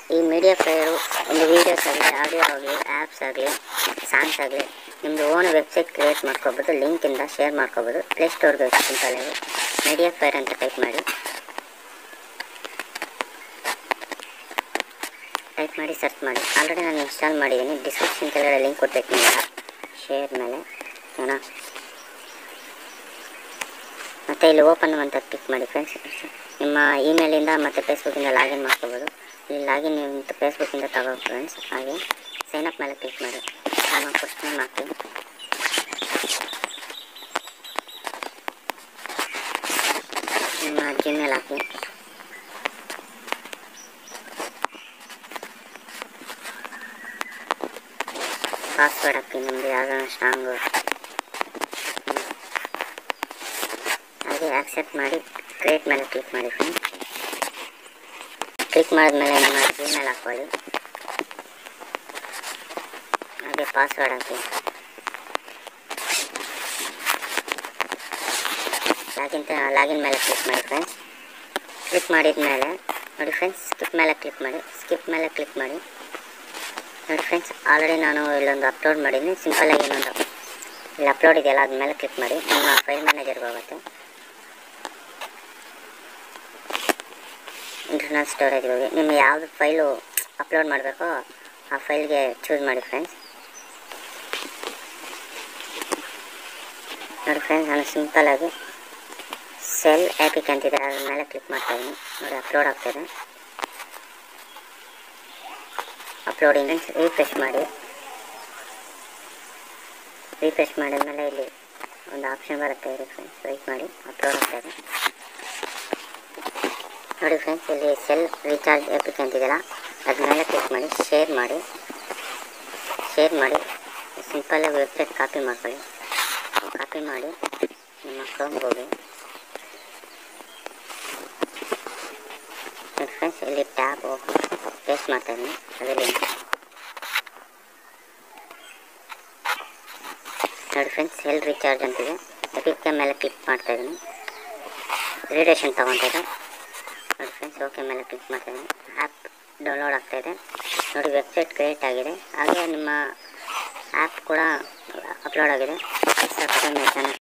ಈ media player ಒಂದು videos ಆಗಲಿ ಆಡಿಯೋ ಆಗಲಿ ಆ್ಯಪ್ಸ್ ಆಗಲಿ ಸಾಂಗ್ಸ್ ಆಗಲಿ ನಿಮ್ಮದು ಓನ್ ವೆಬ್ಸೈಟ್ ಕ್ರಿಯೇಟ್ ಮಾಡ್ಕೋಬೋದು ಲಿಂಕಿಂದ ಶೇರ್ ಮಾಡ್ಕೋಬೋದು ಪ್ಲೇಸ್ಟೋರ್ಗೆ ಸಿಂಪಲಾಗಿ ಮೀಡಿಯಾ ಪ್ಲೇಯರ್ ಅಂತ ಟೈಪ್ ಮಾಡಿ ಟೈಪ್ ಮಾಡಿ ಸರ್ಚ್ ಮಾಡಿ ಆಲ್ರೆಡಿ ನಾನು ಇನ್ಸ್ಟಾಲ್ ಮಾಡಿದ್ದೀನಿ ಡಿಸ್ಕ್ರಿಪ್ಷನ್ ಕೆಳಗಡೆ ಲಿಂಕ್ ಕೊಡ್ಬೇಕು ನಿಮಗೆ ಶೇರ್ ಮೇಲೆ ಓಕೆನಾ ಮತ್ತು ಇಲ್ಲಿ ಓಪನ್ ಅಂತ ಕ್ಲಿಕ್ ಮಾಡಿ ಫ್ರೆಂಡ್ಸ್ ನಿಮ್ಮ ಇಮೇಲಿಂದ ಮತ್ತು ಫೇಸ್ಬುಕ್ಕಿಂದ ಲಾಗಿನ್ ಮಾಡ್ಕೋಬೋದು ಇಲ್ಲಿ ಲಾಗಿನ್ ಅಂತ ಫೇಸ್ಬುಕ್ಕಿಂದ ತಗೋ ಫ್ರೆಂಡ್ಸ್ ಹಾಗೆ ಸೈನಪ್ ಮೇಲೆ ಕ್ಲಿಕ್ ಮಾಡಿ ನಮ್ಮ ಫಸ್ಟ್ ನೇಮ್ ಹಾಕಿ ನಿಮ್ಮ ಜಿಮೇಲ್ ಹಾಕಿ ಪಾಸ್ವರ್ಡ್ ಹಾಕಿ ನಿಮ್ಮದು ಯಾವ್ದಾರ ಸ್ಟ್ರಾಂಗು ಹಾಗೆ ಆಕ್ಸೆಪ್ಟ್ ಮಾಡಿ ಕ್ರಿಯೇಟ್ ಮೇಲೆ ಕ್ಲಿಕ್ ಮಾಡಿ ಫ್ರೆಂಡ್ಸ್ ಕ್ಲಿಕ್ ಮಾಡಿದ್ಮೇಲೆ ನಿಮ್ಮ ಜಿಮೇಲ್ ಹಾಕ್ಕೊಳ್ಳಿ ಹಾಗೆ ಪಾಸ್ವರ್ಡ್ ಹಾಕಿ ಲಾಗಿನ್ ಲಾಗಿನ್ ಮೇಲೆ ಕ್ಲಿಕ್ ಮಾಡಿ ಫ್ರೆಂಡ್ಸ್ ಕ್ಲಿಕ್ ಮಾಡಿದ ಮೇಲೆ ನೋಡಿ ಫ್ರೆಂಡ್ಸ್ ಸ್ಕಿಪ್ ಮೇಲೆ ಕ್ಲಿಕ್ ಮಾಡಿ ಸ್ಕಿಪ್ ಮೇಲೆ ಕ್ಲಿಕ್ ಮಾಡಿ ನೋಡಿ ಫ್ರೆಂಡ್ಸ್ ಆಲ್ರೆಡಿ ನಾನು ಇಲ್ಲೊಂದು ಅಪ್ಲೋಡ್ ಮಾಡಿದ್ದೀನಿ ಸಿಂಪಲಾಗಿ ಇನ್ನೊಂದು ಇಲ್ಲಿ ಅಪ್ಲೋಡ್ ಇದೆಯಲ್ಲ ಅದ್ಮೇಲೆ ಕ್ಲಿಕ್ ಮಾಡಿ ನಿಮ್ಮ ಫೈಲ್ ಮ್ಯಾನೇಜರ್ಗೆ ಹೋಗುತ್ತೆ ಇಂಟರ್ನಲ್ ಸ್ಟೋರೇಜ್ ಹೋಗಿ ನಿಮ್ಮ ಯಾವುದು ಫೈಲು ಅಪ್ಲೋಡ್ ಮಾಡಬೇಕೋ ಆ ಫೈಲ್ಗೆ ಚೂಸ್ ಮಾಡಿ ಫ್ರೆಂಡ್ಸ್ ನೋಡಿ ಫ್ರೆಂಡ್ಸ್ ನಾನು ಸಿಂಪಲಾಗಿ ಸೆಲ್ ಆ್ಯಪಿಕ್ ಅಂತಿದೆ ಅದ್ರ ಮೇಲೆ ಕ್ಲಿಕ್ ಮಾಡ್ತಾ ಇದ್ದೀನಿ ನೋಡಿ ಅಪ್ಲೋಡ್ ಆಗ್ತಾಯಿದೆ ಅಪ್ಲೋಡಿಂಗ್ ರೀಫ್ರೆಶ್ ಮಾಡಿ ರೀಫ್ರೆಶ್ ಮಾಡಿದ್ಮೇಲೆ ಇಲ್ಲಿ ಒಂದು ಆಪ್ಷನ್ ಬರುತ್ತೆ ಇರಿ ಫ್ರೆಂಡ್ಸ್ ವೆಯ್ಟ್ ಮಾಡಿ ಅಪ್ಲೋಡ್ ಆಗ್ತಾಯಿದೆ ನೋಡಿ ಫ್ರೆಂಡ್ಸ್ ಇಲ್ಲಿ ಸೆಲ್ ರೀಚಾರ್ಜ್ ಎಪಿಕ್ ಅಂತಿದೆಯಲ್ಲ ಅದ್ರ ಮೇಲೆ ಕ್ಲಿಕ್ ಮಾಡಿ ಶೇರ್ ಮಾಡಿ ಶೇರ್ ಮಾಡಿ ಸಿಂಪಲ್ಲಾಗಿ ವೆಬ್ಸೈಟ್ ಕಾಪಿ ಮಾಡ್ಕೊಳ್ಳಿ ಕಾಪಿ ಮಾಡಿ ನಿಮ್ಮ ಕ್ರೋಮ್ಗೆ ಹೋಗಿ ನೋಡಿ ಫ್ರೆಂಡ್ಸ್ ಇಲ್ಲಿ ಟ್ಯಾಬ್ ಪೇಸ್ಟ್ ಮಾಡ್ತಾ ಇದ್ದೀನಿ ಅದೇ ಲಿಂಕ್ ನೋಡಿ ಫ್ರೆಂಡ್ಸ್ ಸೆಲ್ ರೀಚಾರ್ಜ್ ಅಂತಿದೆ ಎಪಿಕ್ ಮೇಲೆ ಕ್ಲಿಕ್ ಮಾಡ್ತಾ ಇದ್ದೀನಿ ರೇಡಿಯೇಷನ್ ತೊಗೊತಾ ಇದೆ ನೋಡಿ ಫ್ರೆಂಡ್ಸ್ ಓಕೆ ಮೇಲೆ ಕ್ಲಿಕ್ ಮಾಡ್ತಾ ಇದ್ದೀನಿ ಆ್ಯಪ್ ಡೌನ್ಲೋಡ್ ಆಗ್ತಾಯಿದೆ ನೋಡಿ ವೆಬ್ಸೈಟ್ ಕ್ರಿಯೇಟ್ ಆಗಿದೆ ಹಾಗೆ ನಿಮ್ಮ ಆ್ಯಪ್ ಕೂಡ ಅಪ್ಲೋಡ್ ಆಗಿದೆ ಸಬ್ಸ್ಕ್ರೈಬ್ ಮೈ ಚಾನಲ್